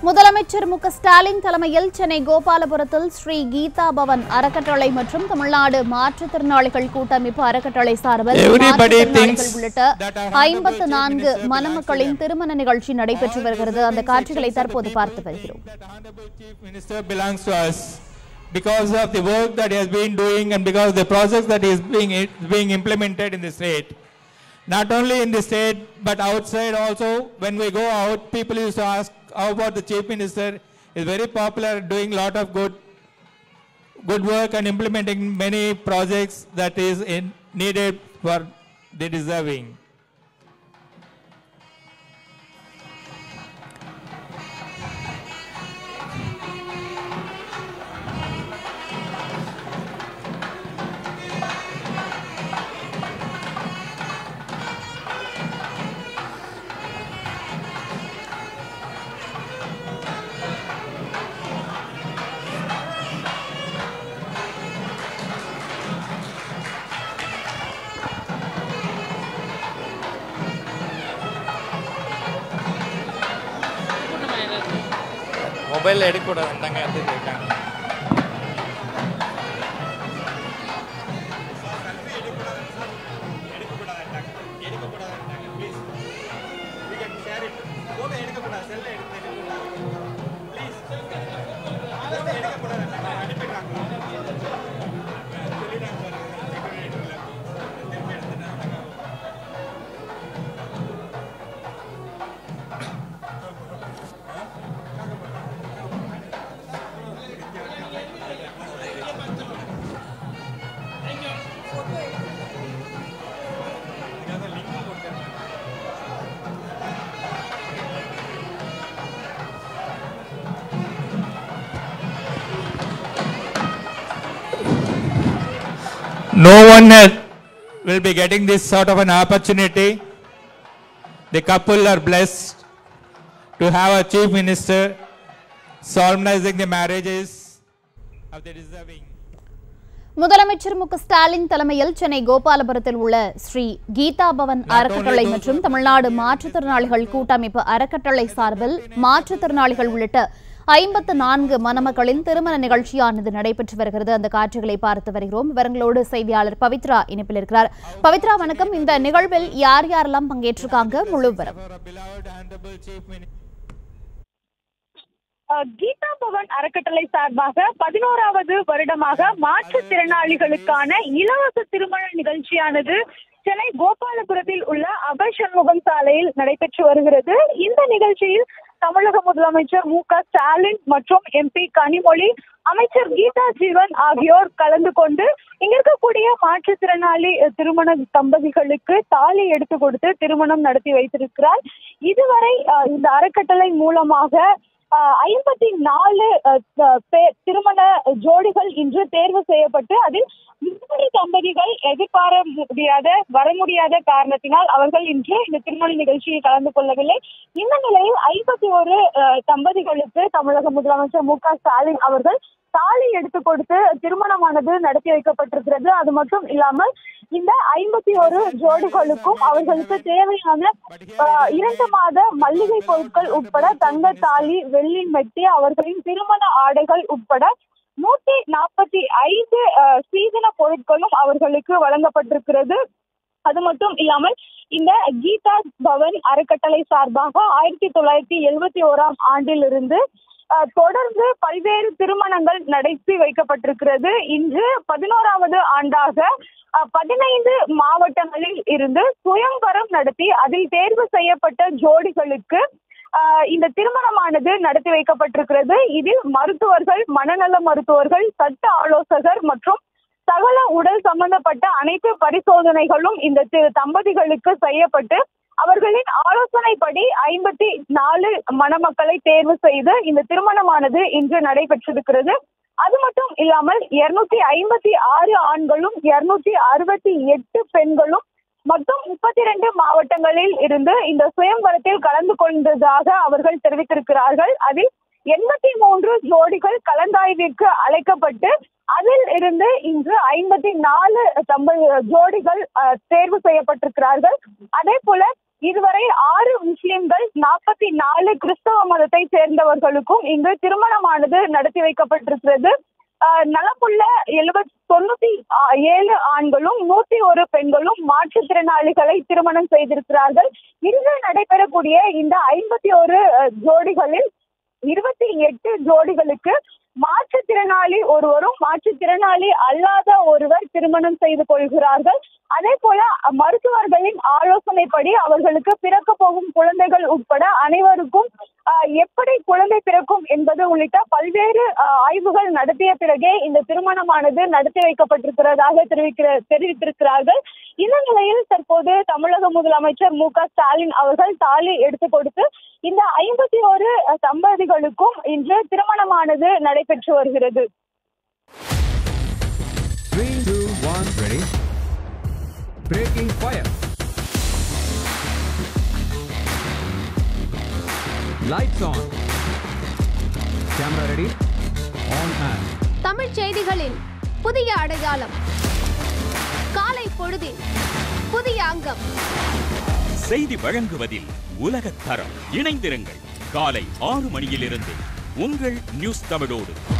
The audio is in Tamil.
முதலமைச்சர் மு க ஸ்டாலின் தலைமையில் சென்னை கோபாலபுரத்தில் ஸ்ரீ கீதா பவன் அறக்கட்டளை மற்றும் தமிழ்நாடு மாற்றுத்திறனாளிகள் கூட்டமைப்பு அறக்கட்டளை சார்பில் Everybody மாற்றுத்திறனாளிகள் thinks உள்ளிட்ட that our honorable ஐம்பத்து chief நான்கு minister மணமக்களின் திருமண நிகழ்ச்சி நடைபெற்று வருகிறது அந்த காட்சிகளை தற்போது பார்த்து வருகிறோம் That honorable chief minister belongs to us because of the work that he has been doing and because of the projects that is being being implemented in the state. Not only in the state but outside also. When we go out, people used to ask how about the chief minister is very popular, doing lot of good good work and implementing many projects that is in, needed for the deserving. மொபைலில் எடுக்கக்கூடாதுட்டாங்க எடுத்துட்டு இருக்காங்க No one else will be getting this sort of an opportunity. The couple are blessed to have a chief minister solemnizing the marriages of the deserving. முதலமைச்சர் மு க ஸ்டாலின் தலைமையில் சென்னை கோபாலபுரத்தில் உள்ள ஸ்ரீ கீதா பவன் அறக்கட்டளை மற்றும் தமிழ்நாடு மாற்றுத்திறனாளிகள் கூட்டமைப்பு அறக்கட்டளை சார்பில் மாற்றுத்திறனாளிகள் உள்ளிட்ட ஐம்பத்து நான்கு மணமக்களின் திருமண நிகழ்ச்சியானது நடைபெற்று வருகிறது அந்த காட்சிகளை பார்த்து வருகிறோம் விவரங்களோடு செய்தியாளர் பவித்ரா இணைப்பில் இருக்கிறார் பவித்ரா வணக்கம் இந்த நிகழ்வில் யார் யாரெல்லாம் பங்கேற்றிருக்காங்க முழு விவரம் For our beloved honorable chief minister. அஹ் கீதா பவன் அறக்கட்டளை சார்பாக பதினோராவது வருடமாக மாற்றுத்திறனாளிகளுக்கான இலவச திருமண நிகழ்ச்சியானது சென்னை கோபாலபுரத்தில் உள்ள அபய் சண்முகம் சாலையில் நடைபெற்று வருகிறது இந்த நிகழ்ச்சியில் தமிழக முதலமைச்சர் மு க ஸ்டாலின் மற்றும் எம்பி கனிமொழி அமைச்சர் கீதா ஜீவன் ஆகியோர் கலந்து கொண்டு இங்க இருக்கக்கூடிய மாற்றுத்திறனாளி அஹ், திருமண தம்பதிகளுக்கு தாலி எடுத்து கொடுத்து திருமணம் நடத்தி வைத்திருக்கிறார் இதுவரை அஹ், இந்த அறக்கட்டளை மூலமாக ஐம்பத்தி நாலு திருமண ஜோடிகள் இன்று தேர்வு செய்யப்பட்டு அதில் மூன்று தம்பதிகள் எதிர்பார முடியாத வர முடியாத காரணத்தினால் அவர்கள் இன்று இந்த திருமண நிகழ்ச்சியில் கலந்து கொள்ளவில்லை இந்த நிலையில் ஐம்பத்தி ஒரு தம்பதிகளுக்கு தமிழக முதலமைச்சர் மு க ஸ்டாலின் அவர்கள் தாலி எடுத்து கொடுத்து திருமணமானது நடத்தி வைக்கப்பட்டிருக்கிறது அது மட்டும் இல்லாமல் இந்த ஐம்பத்தி ஒரு ஜோடிகளுக்கும் அவர்களுக்கு தேவையான ஆஹ், இரண்டு மாத மல்லிகை பொருட்கள் உட்பட தங்க தாலி வெள்ளி மெட்டி அவர்களின் திருமண ஆடைகள் உட்பட நூத்தி நாற்பத்தி ஐந்து ஆஹ், சீதன பொருட்களும் அவர்களுக்கு வழங்கப்பட்டிருக்கிறது அது மட்டும் இல்லாமல் இந்த கீதா பவன் அறக்கட்டளை சார்பாக ஆயிரத்தி தொள்ளாயிரத்தி எழுபத்தி ஓராம் ஆண்டிலிருந்து அஹ், தொடர்ந்து பல்வேறு திருமணங்கள் நடத்தி வைக்கப்பட்டிருக்கிறது இன்று பதினோராவது ஆண்டாக அஹ், பதினைந்து மாவட்டங்களில் இருந்து சுயம்பரம் நடத்தி அதில் தேர்வு செய்யப்பட்ட ஜோடிகளுக்கு ஆஹ் இந்த திருமணமானது நடத்தி வைக்கப்பட்டிருக்கிறது இதில் மருத்துவர்கள் மனநல மருத்துவர்கள் சட்ட ஆலோசகர் மற்றும் சகல உடல் சம்பந்தப்பட்ட அனைத்து பரிசோதனைகளும் இந்த தி- தம்பதிகளுக்கு செய்யப்பட்டு அவர்களின் ஆலோசனைப்படி ஐம்பத்தி நாலு மணமக்களை தேர்வு செய்து இந்த திருமணமானது இன்று நடைபெற்றிருக்கிறது அது மட்டும் இல்லாமல் இருநூத்தி ஐம்பத்தி ஆறு ஆண்களும் இருநூத்தி அறுபத்தி எட்டு பெண்களும் மொத்தம் முப்பத்தி ரெண்டு மாவட்டங்களில் இருந்து இந்த சுயம்பரத்தில் கலந்து கொண்டதாக அவர்கள் தெரிவித்திருக்கிறார்கள் அதில் எண்பத்தி மூன்று ஜோடிகள் கலந்தாய்விற்கு அழைக்கப்பட்டு அதில் இருந்து இன்று ஐம்பத்தி நாலு தம்ப ஜோடிகள் அஹ், தேர்வு செய்யப்பட்டிருக்கிறார்கள் அதே போல இதுவரை ஆறு முஸ்லிம்கள் நாற்பத்தி நாலு கிறிஸ்தவ மதத்தை சேர்ந்தவர்களுக்கும் இங்கு திருமணமானது நடத்தி வைக்கப்பட்டிருக்கிறது ஆஹ் நலப்புள்ள எழுபத் தொண்ணூத்தி ஆ- ஏழு ஆண்களும் நூத்தி ஒரு பெண்களும் மாற்றுத்திறனாளிகளை திருமணம் செய்திருக்கிறார்கள் இன்று நடைபெறக்கூடிய இந்த ஐம்பத்தி ஒரு ஜோடிகளில் இருபத்தி எட்டு ஜோடிகளுக்கு மாற்றுத்திறனாளி ஒருவரும் மாற்றுத்திறனாளி அல்லாத ஒருவர் திருமணம் செய்து கொள்கிறார்கள் அதே போல மருத்துவர்களின் ஆலோசனைப்படி அவர்களுக்கு பிறக்க போகும் குழந்தைகள் உட்பட அனைவருக்கும் ஆஹ், எப்படி குழந்தை பிறக்கும் என்பது உள்ளிட்ட பல்வேறு ஆஹ், ஆய்வுகள் நடத்திய பிறகே இந்த திருமணமானது நடத்தி வைக்கப்பட்டிருக்கிறதாக தெரிவிக்கிற தெரிவித்திருக்கிறார்கள் இந்த நிலையில் தற்போது தமிழக முதலமைச்சர் மு க ஸ்டாலின் அவர்கள் தாலி எடுத்து கொடுத்து இந்த ஐம்பத்தி ஒரு தம்பதிகளுக்கும் இன்று திருமணமானது நடைபெற்று வருகிறது Three, two, one, ready. Breaking fire. Lights on. Camera ready. On and. தமிழ்ச் செய்திகளின் புதிய அடையாளம் காலை பொழுதில் புதிய அங்கம் செய்தி வழங்குவதில் உலகத் தரம் இணைந்திருங்கள் காலை ஆறு மணியிலிருந்து உங்கள் நியூஸ் தமிழோடு